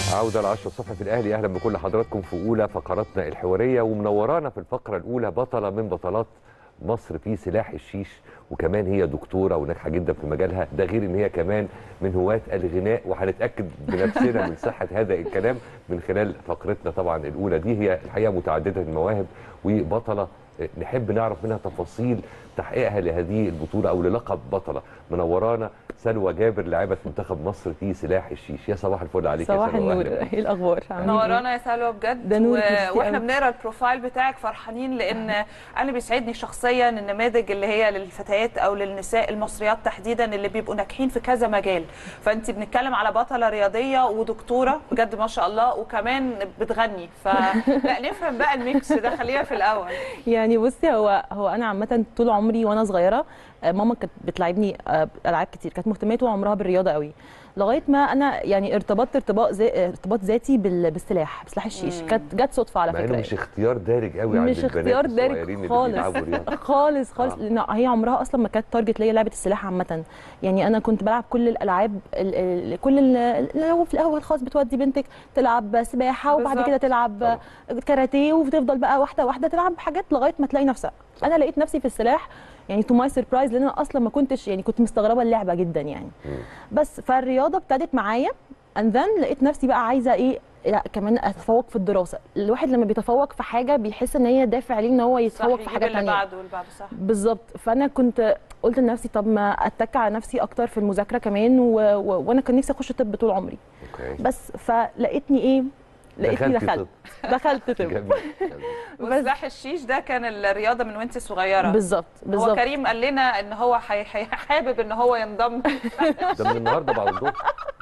عودة لعشرة الصبح في الأهلي أهلا بكل حضراتكم في أولى فقراتنا الحوارية ومنورانا في الفقرة الأولى بطلة من بطلات مصر في سلاح الشيش وكمان هي دكتورة وناجحة جدا في مجالها ده غير إن هي كمان من هواة الغناء وهنتأكد بنفسنا من صحة هذا الكلام من خلال فقرتنا طبعا الأولى دي هي الحقيقة متعددة المواهب وبطلة نحب نعرف منها تفاصيل تحقيقها لهذه البطولة أو للقب بطلة منورانا سلوى جابر لاعبة منتخب مصر في سلاح الشيش يا صباح الفل عليك يا صباح سلوى النور أهلا بيك. ايه الاخبار عاملين إيه؟ نورانا يا سلوى بجد ده نور و... ميرسي واحنا أوي. بنقرا البروفايل بتاعك فرحانين لان انا بيسعدني شخصيا النماذج اللي هي للفتيات او للنساء المصريات تحديدا اللي بيبقوا ناجحين في كذا مجال فانت بنتكلم على بطله رياضيه ودكتوره بجد ما شاء الله وكمان بتغني فلا نفهم بقى الميكس ده خلينا في الاول يعني بصي هو هو انا عامه طول عمري وانا صغيره آه، ماما كانت بتلعبني آه، العاب كتير كانت مهتمه طول عمرها بالرياضه قوي لغايه ما انا يعني ارتبطت ارتباط زي ارتباط ذاتي بال- بالسلاح بسلاح الشيش مم. كانت جت صدفه على مع انه فكره مش اختيار دارج قوي عند مش البنات اختيار دارج الصغيرين اللي خالص. بيلعبوا رياضه خالص خالص آه. لان هي عمرها اصلا ما كانت تارجت ليا لعبه السلاح عامه يعني انا كنت بلعب كل الالعاب ال- ال- كل ال- اللي هو في الاول خالص بتودي بنتك تلعب سباحه وبعد بالظبط. كده تلعب كاراتيه وتفضل بقى واحده واحده تلعب حاجات لغايه ما تلاقي نفسها انا لقيت نفسي في السلاح يعني تو ماي سربرايز لان انا اصلا ما كنتش يعني كنت مستغربه اللعبه جدا يعني مم. بس فالرياضه ابتدت معايا اند ذن لقيت نفسي بقى عايزه ايه لا كمان اتفوق في الدراسه الواحد لما بيتفوق في حاجه بيحس ان هي دافع ليه ان هو صح يتفوق في يجيب حاجه اللي ثانيه بعده واللي بعده صح بالظبط فانا كنت قلت لنفسي طب ما اتك على نفسي اكتر في المذاكره كمان و... و... وانا كان نفسي اخش طب طول عمري اوكي بس فلقيتني ايه لقيتني دخلتي دخلت دخلت طب جميل وسلاح الشيش ده كان الرياضه من وانت صغيره بالظبط هو بالظبط كريم قال لنا ان هو حي- حي- حابب ان هو ينضم ده من النهارده بعد الظهر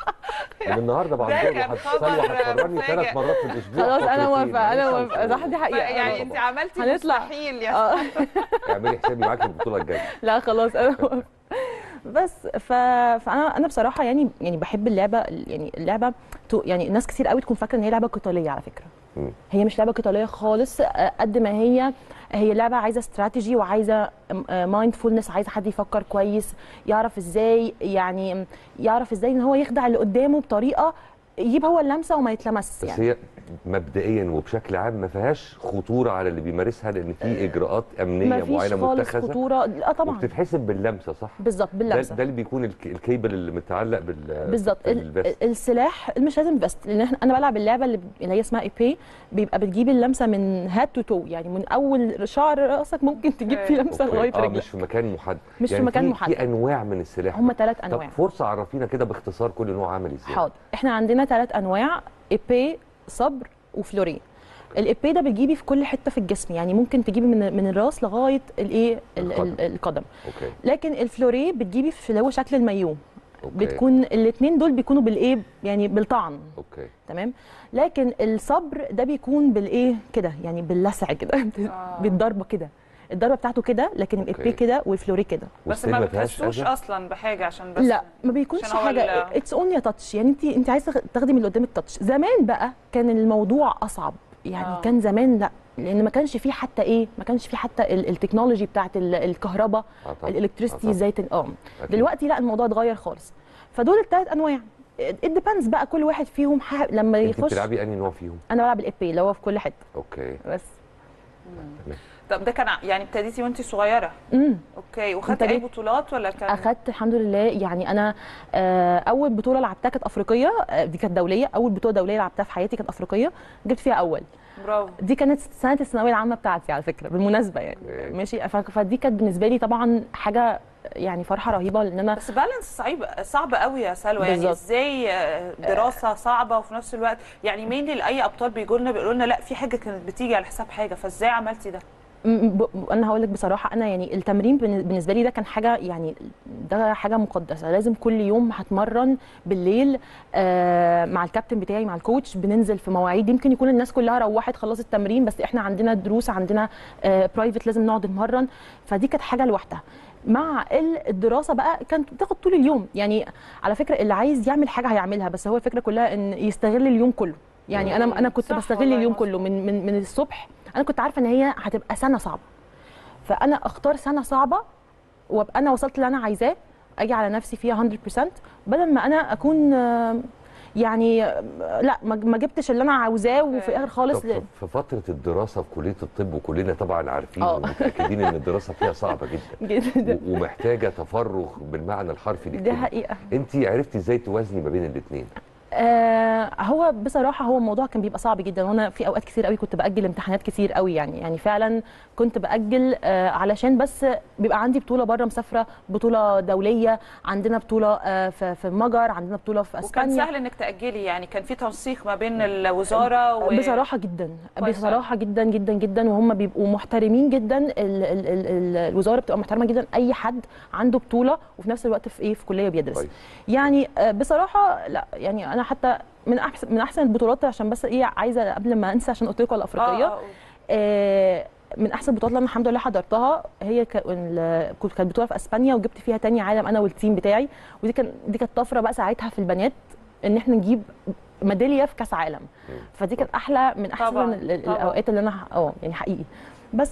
من النهارده بعد ده الظهر كان وهت- خبر سلوى هتفرجني مفاجئ. ثلاث مرات في الاسبوع خلاص انا فقرتين. موافقه انا ماشي، موافقه صح دي حقيقه يعني آه. انت عملتي هنطلع. مستحيل يا اه اعملي حسابي معاكي البطوله الجايه لا خلاص انا موافقة. بس ف... فانا انا بصراحه يعني يعني بحب اللعبه يعني اللعبه تو- يعني ناس كتير قوي تكون فاكره ان هي لعبه قتاليه على فكره مم. هي مش لعبه قتاليه خالص آه، قد ما هي هي لعبه عايزه استراتيجي وعايزه مايندفولنس عايزه حد يفكر كويس يعرف ازاي يعني يعرف ازاي ان هو يخدع اللي قدامه بطريقه يجيب هو اللمسه وما يتلمس بس يعني هي مبدئيا وبشكل عام ما فيهاش خطوره على اللي بيمارسها لان في اجراءات امنيه ما فيش معينه خالص متخذه خطوره اه طبعا وبتتحسب باللمسه صح؟ بالظبط ده, باللمسه ده اللي بيكون الك- الكيبل اللي متعلق بال بالظبط ال- بالفيست. السلاح مش لازم بس لان احنا انا بلعب اللعبه اللي, ب- اللي هي اسمها اي بي بيبقى بتجيب اللمسه من هاد تو تو يعني من اول شعر راسك ممكن تجيب فيه لمسه أوكي. لغايه اه رجلك مش في مكان محدد مش في يعني مكان في محدد. في انواع من السلاح هم ثلاث انواع طب فرصه عرفينا كده باختصار كل نوع عامل ازاي حاضر احنا عندنا ثلاث انواع ايبي صبر وفلوري الايبي ده بتجيبي في كل حته في الجسم يعني ممكن تجيبي من من الراس لغايه الايه ال- القدم. ال- القدم اوكي لكن الفلوري بتجيبي في اللي هو شكل المايو اوكي بتكون الاثنين دول بيكونوا بالايه يعني بالطعن اوكي تمام لكن الصبر ده بيكون بالايه كده يعني باللسع كده آه. بالضربه كده الضربه بتاعته كده لكن أوكي. الايبي كده والفلوري كده بس والسن ما فيهاش بتحسوش أذى؟ اصلا بحاجه عشان بس لا ما بيكونش عشان هو حاجه ال- اتس اونلي تاتش يعني انت انت عايزه تاخدي من اللي قدامك تاتش زمان بقى كان الموضوع اصعب يعني آه. آه. كان زمان لا لان ما كانش فيه حتى ايه ما كانش فيه حتى ال- التكنولوجي بتاعت ال- الكهرباء آه طبعاً. آه الالكتريستي طبعاً. ازاي تن- اه أكيد. دلوقتي لا الموضوع اتغير خالص فدول الثلاث انواع الديبندز بقى كل واحد فيهم ح- لما انت يخش بتلعبي انهي نوع فيهم انا بلعب الاي بي اللي هو في كل حته اوكي بس طب ده كان ع- يعني ابتديتي وانت صغيره امم اوكي وخدتي اي ابتديت- بطولات ولا كان اخدت الحمد لله يعني انا آه، اول بطوله لعبتها كانت افريقيه آه، دي كانت دوليه اول بطوله دوليه لعبتها في حياتي كانت افريقيه جبت فيها اول برافو دي كانت سنه الثانويه العامه بتاعتي على فكره بالمناسبه يعني أوكي. ماشي ف- فدي كانت بالنسبه لي طبعا حاجه يعني فرحه رهيبه لان انا بس بالانس صعيب صعب قوي يا سلوى يعني بالظبط. ازاي آه، دراسه صعبه وفي نفس الوقت يعني مين لاي ابطال بيجوا لنا بيقولوا لنا لا في حاجه كانت بتيجي على حساب حاجه فازاي عملتي ده م- ب- ب- انا هقول لك بصراحه انا يعني التمرين بالن- بالنسبه لي ده كان حاجه يعني ده حاجه مقدسه لازم كل يوم هتمرن بالليل آه مع الكابتن بتاعي مع الكوتش بننزل في مواعيد يمكن يكون الناس كلها روحت خلصت التمرين بس احنا عندنا دروس عندنا آه برايفت لازم نقعد نتمرن فدي كانت حاجه لوحدها مع ال- الدراسه بقى كانت بتاخد طول اليوم يعني على فكره اللي عايز يعمل حاجه هيعملها بس هو الفكره كلها ان يستغل اليوم كله يعني انا انا كنت صح بستغل والله اليوم مظبوط. كله من من من الصبح انا كنت عارفه ان هي هتبقى سنه صعبه فانا اختار سنه صعبه وابقى انا وصلت اللي انا عايزاه اجي على نفسي فيها 100% بدل ما انا اكون آه، يعني آه، لا ما ما جبتش اللي انا عاوزاه وفي الاخر خالص طب في فتره الدراسه في كليه الطب وكلنا طبعا عارفين آه. ومتاكدين ان الدراسه فيها صعبه جدا جدا و- ومحتاجه تفرغ بالمعنى الحرفي دي للكلمه حقيقه انت عرفتي ازاي توازني ما بين الاثنين آه هو بصراحه هو الموضوع كان بيبقى صعب جدا وانا في اوقات كتير قوي كنت باجل امتحانات كتير قوي يعني يعني فعلا كنت باجل آه علشان بس بيبقى عندي بطوله بره مسافره بطوله دوليه عندنا بطوله آه في في المجر عندنا بطوله في وكان اسبانيا سهل انك تاجلي يعني كان في تنسيق ما بين الوزاره و... بصراحه جدا كويس بصراحه جدا جدا جدا وهم بيبقوا محترمين جدا ال ال ال ال الوزاره بتبقى محترمه جدا اي حد عنده بطوله وفي نفس الوقت في ايه في كليه بيدرس كويس. يعني آه، بصراحه لا يعني انا حتى من احسن من احسن البطولات عشان بس ايه عايزه قبل ما انسى عشان قلت لكم على الافريقيه آه، آه. آه، من احسن البطولات اللي انا الحمد لله حضرتها هي ك- ال- كنت كانت بطوله في اسبانيا وجبت فيها تاني عالم انا والتيم بتاعي ودي كان دي كانت طفره بقى ساعتها في البنات ان احنا نجيب ميداليه في كاس عالم فدي كانت احلى من احسن طبعاً، ال- ال- طبعاً. الاوقات اللي انا ح- اه يعني حقيقي بس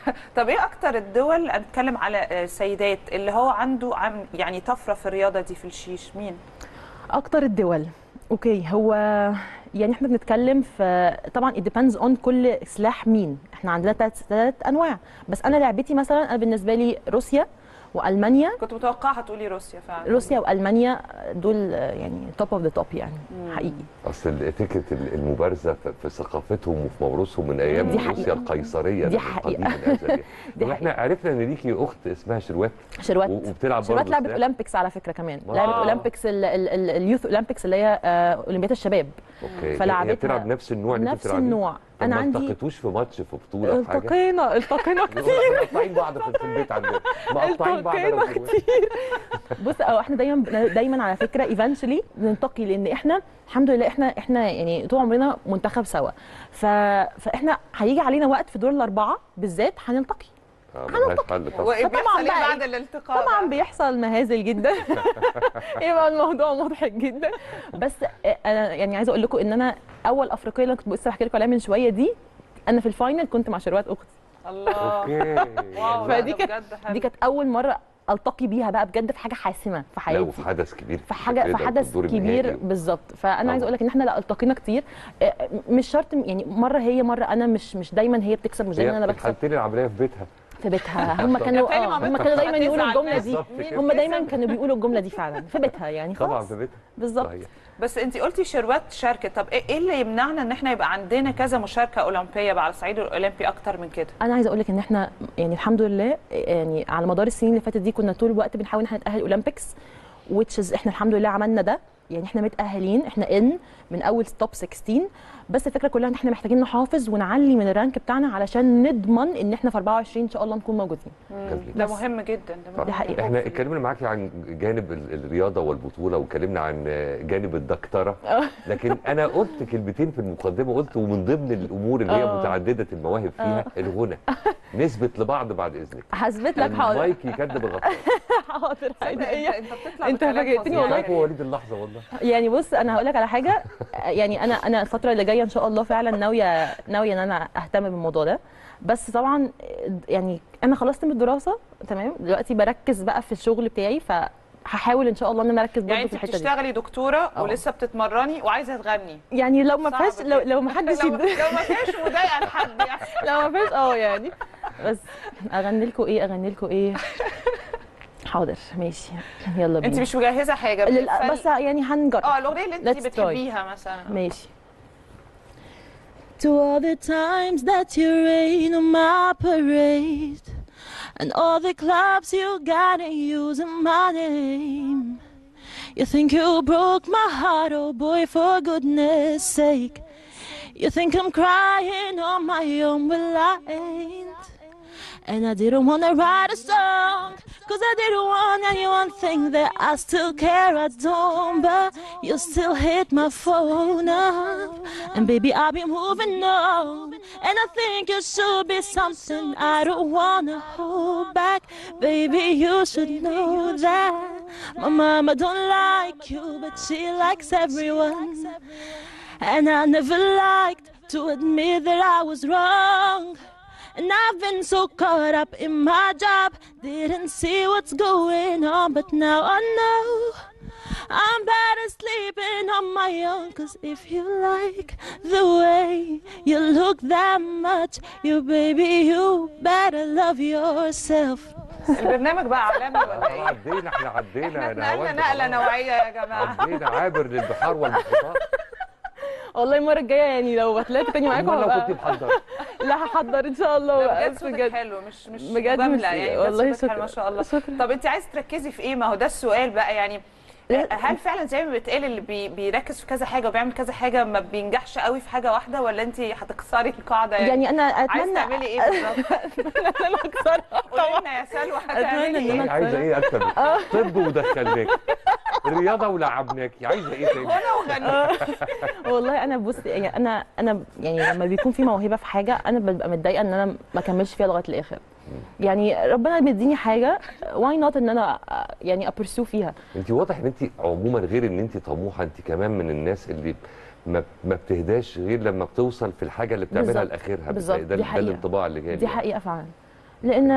طب ايه اكتر الدول اتكلم على آه، سيدات اللي هو عنده عم يعني طفره في الرياضه دي في الشيش مين اكتر الدول اوكي هو يعني احنا بنتكلم في طبعا it depends on كل سلاح مين احنا عندنا ثلاث ثلاث انواع بس انا لعبتي مثلا انا بالنسبه لي روسيا والمانيا كنت متوقعه هتقولي روسيا فعلا روسيا والمانيا دول يعني توب اوف ذا توب يعني حقيقي اصل فكره ال- المبارزه في- في ثقافتهم وفي موروثهم من ايام دي روسيا حقيقة. القيصريه دي من حقيقة. قديم الازل يعني. دي طب احنا عرفنا ان ليكي اخت اسمها شروات شروات و- وبتلعب شروات برضه لعبت سلاح. اولمبيكس على فكره كمان واو. لعبت اولمبيكس ال- ال- ال- اليوث اولمبيكس اللي هي آه، اولمبياد الشباب اوكي فلعبتها هي بتلعب نفس النوع اللي انت نفس بتلعبيه؟ النوع طب انا ما عندي التقيتوش في ماتش في بطوله في حاجه التقينا التقينا كتير مقطعين بعض في في البيت عندنا مقطعين بعض أنا التقينا وشروات. بص اه احنا دايما دايما على فكره ايفنشلي بننتقي لان احنا الحمد لله احنا احنا يعني طول عمرنا منتخب سوا ف... فاحنا هيجي علينا وقت في دور الاربعه بالذات هنلتقي آه، ملهاش حل طبعا وايه فطبعاً بيحصل ايه بقى بعد الالتقاء طبعا بقى؟ بيحصل مهازل جدا يبقى الموضوع مضحك جدا بس انا يعني عايزه اقول لكم ان انا اول افريقيه اللي كنت لسه بحكي لكم عليها من شويه دي انا في الفاينل كنت مع شروات اختي الله اوكي واو فدي ده كانت- بجد حلو. دي كانت اول مره التقي بيها بقى بجد في حاجه حاسمه في لا حياتي وفي حدث كبير في حاجه في كده، حدث الدور كبير النهائي. بالظبط فانا عايزه طبعا. اقول لك ان احنا لا التقينا كتير آه، مش شرط يعني مره هي مره انا مش مش دايما هي بتكسب مش دايما هي انا في بكسب الحالتين العمليه في بيتها في بيتها هم يا كانوا تاني اه هم مامتها كانوا دايما هتزعل يقولوا الجمله دي بالظبط كده. هم دايما كانوا بيقولوا الجمله دي فعلا في بيتها يعني طبعا خلاص في بيتها بالظبط صحيح. بس انت قلتي شروات شاركت طب ايه إيه اللي يمنعنا ان احنا يبقى عندنا كذا مشاركه اولمبيه بقى على الصعيد الاولمبي اكتر من كده انا عايزه اقول لك ان احنا يعني الحمد لله يعني على مدار السنين اللي فاتت دي كنا طول الوقت بنحاول ان احنا نتاهل اولمبيكس which is احنا الحمد لله عملنا ده يعني احنا متاهلين احنا ان من اول توب 16 بس الفكره كلها ان احنا محتاجين نحافظ ونعلي من الرانك بتاعنا علشان نضمن ان احنا في 24 ان شاء الله نكون موجودين جميل. ده بس. مهم جدا ده مهم دي حقيقة. احنا اتكلمنا معاكي عن جانب ال- الرياضه والبطوله واتكلمنا عن جانب الدكتوره لكن انا قلت كلمتين في المقدمه قلت ومن ضمن الامور اللي هي آه. متعدده المواهب فيها الغنى نثبت لبعض بعد اذنك هثبت لك حاضر المايك يكدب الغطاء حاضر انت عينيا انت بتطلع انت بكلام فاجئتني فظيع. والله. عارف هو وليد اللحظه والله يعني بص انا هقول لك على حاجه يعني انا انا الفتره اللي جايه ان شاء الله فعلا ناويه ناويه ان انا اهتم بالموضوع ده بس طبعا يعني انا خلصت من الدراسه تمام دلوقتي بركز بقى في الشغل بتاعي فهحاول ان شاء الله ان انا اركز يعني برضه انت في الحته دي بتشتغلي دكتوره اه. ولسه بتتمرني وعايزه تغني يعني لو ما صعب فيهاش لو, كده. لو ما حدش لو, يد- لو ما فيهاش مضايقه لحد يعني لو ما فيهاش اه يعني بس اغني لكم ايه اغني لكم ايه حاضر ماشي يلا بينا انت مش مجهزه حاجه لل- بالفعل- بس يعني هنجرب اه الاغنيه اللي انت Let's try. بتحبيها مثلا ماشي To all the times that you rain on my parade And all the clubs you got and using my name You think you broke my heart, oh boy, for goodness sake You think I'm crying on my own, well I ain't and I didn't wanna write a song Cause I didn't want anyone think that I still care, I don't But you still hit my phone up And baby I've been moving on And I think you should be something I don't wanna hold back Baby you should know that My mama don't like you but she likes everyone And I never liked to admit that I was wrong and I've been so caught up in my job, didn't see what's going on, but now I know. I'm better sleeping on my own. Cause if you like the way you look that much, you baby, you better love yourself. البرنامج بقى عالمي ولا ايه؟ عدينا احنا عدينا احنا يا اتنقلنا نهاوند نقله خلاص. نوعيه يا جماعه عدينا عابر للبحار والمحيطات والله المرة الجاية يعني لو طلعت تاني معاكم امال لو هبقى- كنت محضر لا هحضر ان شاء الله لا، بجد بس صوتك حلو مش مش بجد مجامله ميرسي. يعني والله والله صوتك حلو شكرا. ما شاء الله شكرا. طب انت عايز تركزي في ايه ما هو ده السؤال بقى يعني لا. هل فعلا زي ما بيتقال اللي بي بيركز في كذا حاجه وبيعمل كذا حاجه ما بينجحش قوي في حاجه واحده ولا انت هتكسري القاعده يعني, يعني انا عايز اتمنى تعملي ايه بالظبط؟ ان انا اكسرها قولي لنا يا سلوى أتمنى هتعملي إن ايه؟ أنا- عايزه ايه اكتر من طب ودخلناك رياضه ولعبناكي عايزه ايه تاني وانا وغني والله انا بص يعني انا انا يعني لما بيكون في موهبه في حاجه انا ببقى متضايقه ان انا ما اكملش فيها لغايه الاخر يعني ربنا مديني حاجه واي نوت ان انا يعني ابرسو فيها انت واضح ان انت عموما غير ان انت طموحه انت كمان من الناس اللي ما ما بتهداش غير لما بتوصل في الحاجه اللي بتعملها بالظبط. لاخرها بالظبط. بتلاقي ده, دي ده حقيقة. الانطباع اللي جاي دي حقيقه فعلا لان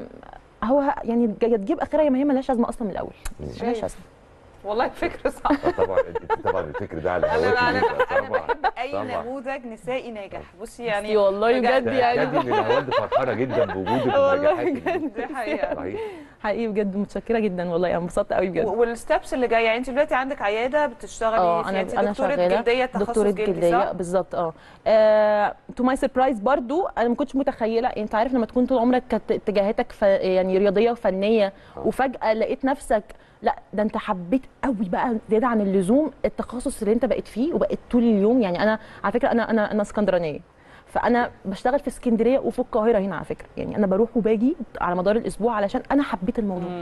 هو يعني يا تجيب اخرها يا ما هي ملهاش لازمه اصلا من الاول ملهاش لازمه والله فكره صح آه طبعا انت طبعا الفكر ده على انا هواكي انا جدا انا طبعا بحب اي طبعا. نموذج نسائي ناجح بصي يعني يعني والله بجد ده يعني كادي من الهواند فرحانه جدا بوجودك والله ونجاحاتك دي. دي حقيقه صحيح حقيقي بجد متشكره جدا والله انا انبسطت قوي بجد والستبس اللي جايه يعني انت دلوقتي عندك عياده بتشتغلي اه فيها. انا انت انا دكتوره شغاله جلديه تخصص دكتوره جلدي جلديه صح؟ بالظبط اه تو ماي سربرايز برضو انا ما كنتش متخيله انت عارف لما تكون طول عمرك كانت اتجاهاتك ف... يعني رياضيه وفنيه وفجاه لقيت نفسك لا ده انت حبيت قوي بقى زياده عن اللزوم التخصص اللي انت بقيت فيه وبقيت طول اليوم يعني انا على فكره انا انا انا اسكندرانيه فانا بشتغل في اسكندريه وفي القاهره هنا على فكره يعني انا بروح وباجي على مدار الاسبوع علشان انا حبيت الموضوع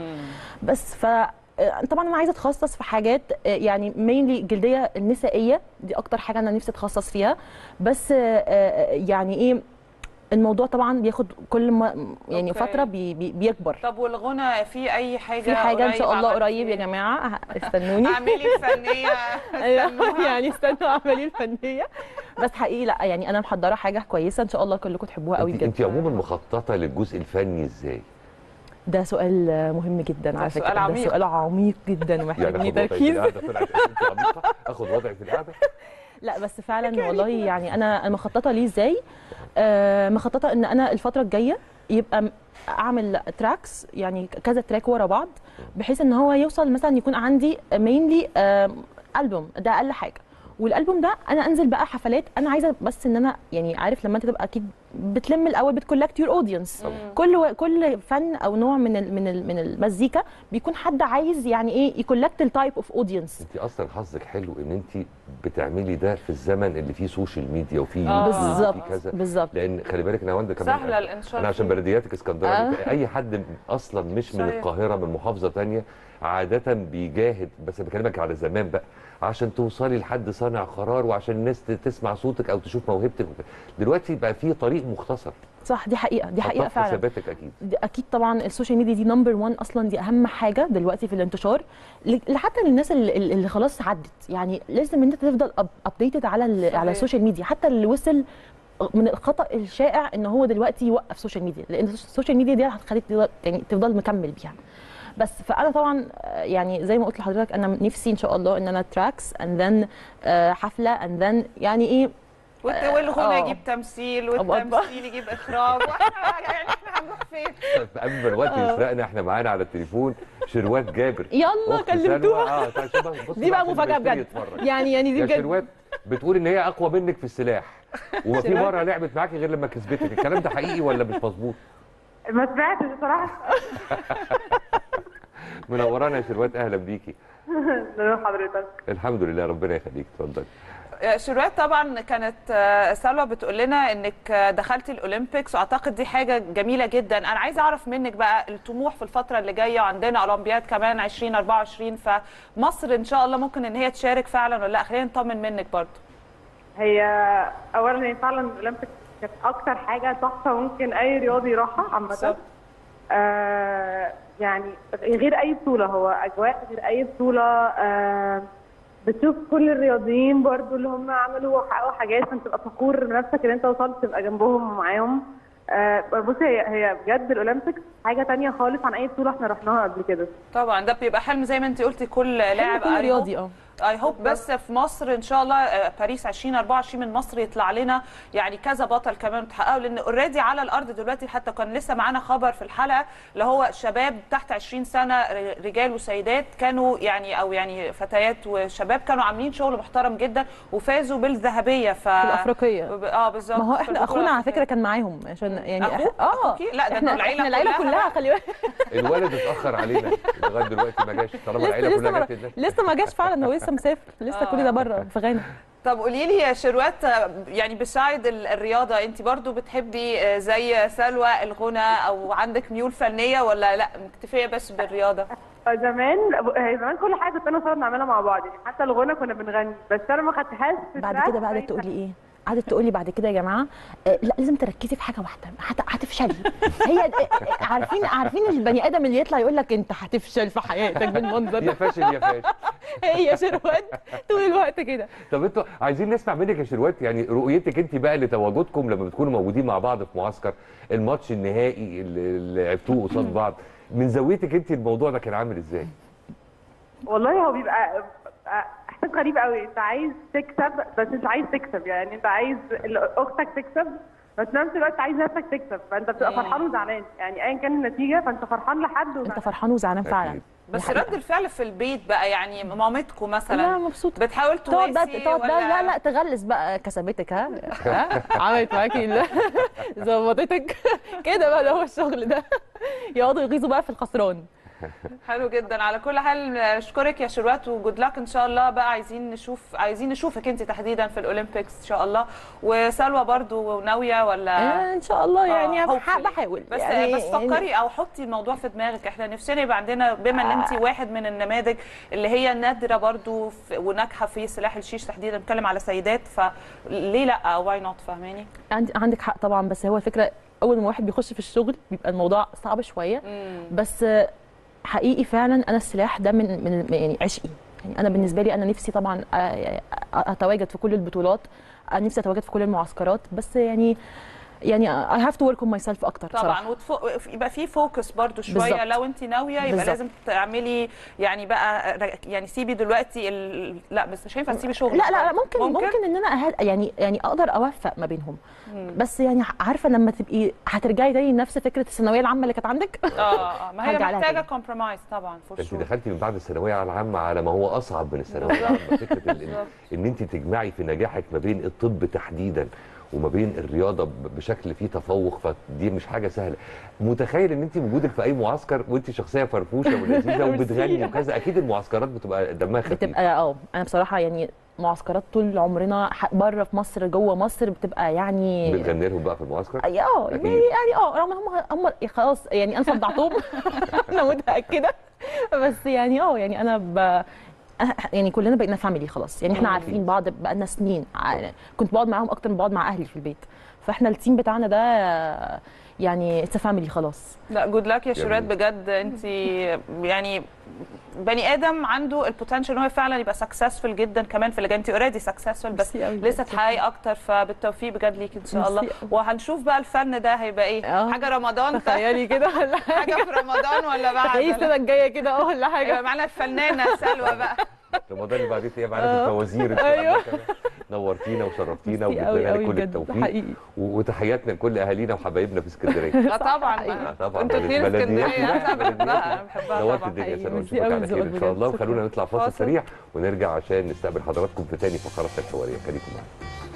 بس ف آه، طبعا انا عايزه اتخصص في حاجات آه، يعني مينلي الجلديه النسائيه دي اكتر حاجه انا نفسي اتخصص فيها بس آه، آه، يعني ايه الموضوع طبعا بياخد كل ما يعني أوكي. فتره بي بي بيكبر طب والغنى في اي حاجه في حاجه ان شاء الله عملتي قريب يا إيه؟ جماعه استنوني اعملي فنيه ايوه استنوها. يعني استنوا اعمالي الفنيه بس حقيقي لا يعني انا محضره حاجه كويسه ان شاء الله كلكم تحبوها قوي انت, بجد انت عموما مخططه للجزء الفني ازاي؟ ده سؤال مهم جدا ده على سؤال فكره ده عميق. سؤال عميق جدا ومحتاج يعني مني اخد وضعي في تركيز القعده طلعت انت عميقه اخد وضعي في القعده لا بس فعلا والله يعني انا أنا مخططه ليه ازاي آه مخططه ان انا الفتره الجايه يبقى م- اعمل تراكس يعني كذا تراك ورا بعض بحيث ان هو يوصل مثلا يكون عندي مينلي البوم ده اقل حاجه والالبوم ده انا انزل بقى حفلات انا عايزه بس ان انا يعني عارف لما انت تبقى اكيد بتلم الاول بتكولكت يور اودينس كل و... كل فن او نوع من ال... من ال... من المزيكا بيكون حد عايز يعني ايه يكولكت التايب اوف اودينس انت اصلا حظك حلو ان انت بتعملي ده في الزمن اللي فيه سوشيال ميديا وفيه آه. يوتيوب وفيه بالظبط كذا بالظبط لان خلي بالك انا وانت كمان سهله الانشار انا عشان فيه. بلدياتك اسكندراني آه. اي حد اصلا مش من صحيح. القاهره من محافظه تانية عاده بيجاهد بس بكلمك على زمان بقى عشان توصلي لحد صانع قرار وعشان الناس ت- تسمع صوتك او تشوف موهبتك دلوقتي بقى في طريق مختصر صح دي حقيقه دي حقيقه حطها في فعلا حساباتك اكيد دي اكيد طبعا السوشيال ميديا دي نمبر 1 اصلا دي اهم حاجه دلوقتي في الانتشار ل- حتى للناس اللي, اللي خلاص عدت يعني لازم ان انت تفضل ابديتد على ال- صحيح. على السوشيال ميديا حتى اللي وصل من الخطا الشائع ان هو دلوقتي يوقف سوشيال ميديا لان السوشيال ميديا دي هتخليك تفضل- يعني تفضل مكمل بيها بس فانا طبعا آه، يعني زي ما قلت لحضرتك انا نفسي ان شاء الله ان انا تراكس اند ذن حفله اند ذن يعني ايه والت- والغنى آه. يجيب تمثيل أبقى- والتمثيل يجيب اخراج واحنا يعني احنا هنروح فين؟ قبل ما الوقت آه. يسرقنا احنا معانا على التليفون شروات جابر يلا أخت سلوى. كلمتوها اه تعال شوف بقى- بص دي بقى عشان مفاجاه يبتدي بجد يتفرج. يعني يعني دي يا بجد شروات بتقول ان هي اقوى منك في السلاح وما في شروات؟ مره لعبت معاكي غير لما كسبتك الكلام ده حقيقي ولا مش مظبوط ما سمعتش بصراحه منورانا يا شروات اهلا بيكي نروح حضرتك الحمد لله ربنا يخليك اتفضلي شروات طبعا كانت آه، سلوى بتقول لنا انك آه، دخلتي الاولمبيكس واعتقد دي حاجه جميله جدا انا عايزه اعرف منك بقى الطموح في الفتره اللي جايه وعندنا اولمبياد كمان 2024 فمصر ان شاء الله ممكن ان هي تشارك فعلا ولا لا خلينا نطمن منك برضو هي اولا هي فعلا الاولمبيك كانت اكتر حاجه تحفه ممكن اي رياضي يروحها عامه بالظبط. آه يعني غير اي بطوله هو اجواء غير اي بطوله آه بتشوف كل الرياضيين برضو اللي هم عملوا وحققوا حاجات فانت تبقى فخور بنفسك ان انت وصلت تبقى جنبهم ومعاهم آه، بصي هي هي بجد الاولمبيكس حاجه تانية خالص عن اي بطوله احنا رحناها قبل كده طبعا ده بيبقى حلم زي ما انت قلتي كل لاعب كل رياضي اه اي هوب بس في مصر ان شاء الله آه، باريس 2024 من مصر يطلع لنا يعني كذا بطل كمان تحققوا لان اوريدي على الارض دلوقتي حتى كان لسه معانا خبر في الحلقه اللي هو شباب تحت 20 سنه ر- رجال وسيدات كانوا يعني او يعني فتيات وشباب كانوا عاملين شغل محترم جدا وفازوا بالذهبيه ف في الافريقيه اه بالظبط ما هو في احنا البطولة اخونا على الأفريقية. فكره كان معاهم عشان يعني أخوك؟ اه أخوكي؟ لا، ده احنا انتوا العيلة احنا العيله كلها. كلها خلي بالك الولد اتاخر علينا لغايه دلوقتي ما جاش طالما لسه العيله لسه كلها ما جت هناك. لسه ما جاش فعلا هو لسه مسافر لسه كل ده بره في غانا طب قولي لي يا شروات آه، يعني بسايد ال- الرياضه انت برضو بتحبي آه، زي سلوى الغنى او عندك ميول فنيه ولا لا مكتفيه بس بالرياضه آه، زمان هي زمان كل حاجه كنت انا وساره بنعملها مع بعض يعني حتى الغنى كنا بنغني بس انا ما خدتهاش في بعد تراك كده بقى زي قعدت تقول لي ايه قعدت تقول لي بعد كده يا جماعه آه لا لازم تركزي في حاجه واحده هت- هتفشلي هي آه، آه، عارفين عارفين البني ادم اللي يطلع يقول لك انت هتفشل في حياتك بالمنظر يا ده فاشل يا فاشل هي شروات طول الوقت كده طب انتوا عايزين نسمع منك يا شروات يعني رؤيتك انت بقى لتواجدكم لما بتكونوا موجودين مع بعض في معسكر الماتش النهائي اللي اللي لعبتوه قصاد بعض من زاويتك انت الموضوع ده كان عامل ازاي؟ والله هو بيبقى آه، احساس غريب قوي انت عايز تكسب بس مش عايز تكسب يعني انت عايز ال- اختك تكسب بس في نفس الوقت عايز نفسك تكسب فانت بتبقى فرحان وزعلان يعني ايا كان النتيجه فانت فرحان لحد انت وزعلان. فرحان وزعلان فعلا أكيد. بس دي حقيقة. رد الفعل في البيت بقى يعني مامتكم مثلا لا مبسوطه بتحاول تقعد بقى تواسي تقعد بقى ولا لا لا تغلس بقى كسبتك ها ها عملت معاكي ال- ظبطتك كده بقى ده هو الشغل ده يقعدوا يغيظوا بقى في الخسران حلو جدا على كل حال اشكرك يا شروات وجود لك ان شاء الله بقى عايزين نشوف عايزين نشوفك انت تحديدا في الاولمبيكس ان شاء الله وسلوى برضو ناويه ولا آه، ان شاء الله يعني آه، بح- hopefully. بحاول بس يعني بس فكري او حطي الموضوع في دماغك احنا نفسنا يبقى عندنا بما ان انت واحد من النماذج اللي هي نادره برضو في- وناجحه في سلاح الشيش تحديدا بنتكلم على سيدات فليه لا واي نوت فاهماني عندي عندك حق طبعا بس هو الفكره اول ما واحد بيخش في الشغل بيبقى الموضوع صعب شويه بس آه، حقيقي فعلا انا السلاح ده من من يعني عشقي يعني انا بالنسبه لي انا نفسي طبعا آه، آه، اتواجد في كل البطولات آه، نفسي اتواجد في كل المعسكرات بس يعني يعني I have to work on myself اكتر طبعا بصراحه وتفو... يبقى في فوكس برضو شويه بالظبط. لو انت ناويه يبقى بالظبط. لازم تعملي يعني بقى ر- يعني سيبي دلوقتي ال... لا بس مش هينفع تسيبي شغل لا لا لا ممكن ممكن, ممكن ان انا أهل يعني يعني اقدر اوفق ما بينهم بس يعني عارفه لما تبقي هترجعي تاني لنفس فكره الثانويه العامه اللي كانت عندك اه اه ما هي هرجع لها محتاجه تاني. كومبرومايز طبعا فور انت شور دخلتي من بعد الثانويه العامه على ما هو اصعب من الثانويه العامه فكره ال- بالظبط. ان انت تجمعي في نجاحك ما بين الطب تحديدا وما بين الرياضه ب- بشكل فيه تفوق فدي مش حاجه سهله متخيل ان انت وجودك في اي معسكر وانت شخصيه فرفوشه ولذيذه وبتغني ميرسي. وكذا اكيد المعسكرات بتبقى دمها خفيف بتبقى اه انا بصراحه يعني معسكرات طول عمرنا ح- بره في مصر جوه مصر بتبقى يعني بتغني لهم بقى في المعسكر أي- اه أكيد. يعني يعني اه رغم ان هم هم خلاص يعني انا صدعتهم انا متاكده بس يعني اه يعني انا ب أنا- يعني كلنا بقينا فاميلي خلاص يعني احنا مم. عارفين بعض بقالنا سنين ع- كنت بقعد معاهم اكتر من بقعد مع اهلي في البيت فاحنا التيم بتاعنا ده يعني اتس فاميلي خلاص لا جود لك يا جميل. شيرات بجد انت يعني بني ادم عنده البوتنشال ان هو فعلا يبقى سكسسفul جدا كمان في اللي جاي انت اوريدي سكسسفul بس ميرسي أوي لسه بجد. تحققي اكتر فبالتوفيق بجد ليك ان شاء الله ميرسي أوي. وهنشوف بقى الفن ده هيبقى ايه اه. حاجه رمضان تخيلي كده ولا حاجه في رمضان ولا بعد تخيلي السنه الجايه كده اه ولا يبقى حاجه معانا الفنانه سلوى بقى رمضان اللي بعدين تلاقيها معانا في اه. الفوازير إن شاء الله أيوة. كمان. نورتينا وشرفتينا ميرسي وبنتمنى قوي لك قوي كل بجد التوفيق حقيقي و- وتحياتنا لكل اهالينا وحبايبنا في اسكندريه اه طبعا بقى. آه، طبعا انتوا كتير في بلدياتنا، اسكندريه انا بحبها بلدياتنا. انا بحبها نورت طبعا الدنيا يا حقيقي. سلمى ميرسي نشوفك قوي على خير ان لذوقك شاء بجد. الله شكراً. وخلونا نطلع فاصل فاصل. سريع ونرجع عشان نستقبل حضراتكم في تاني فقراتنا الحواريه خليكم معانا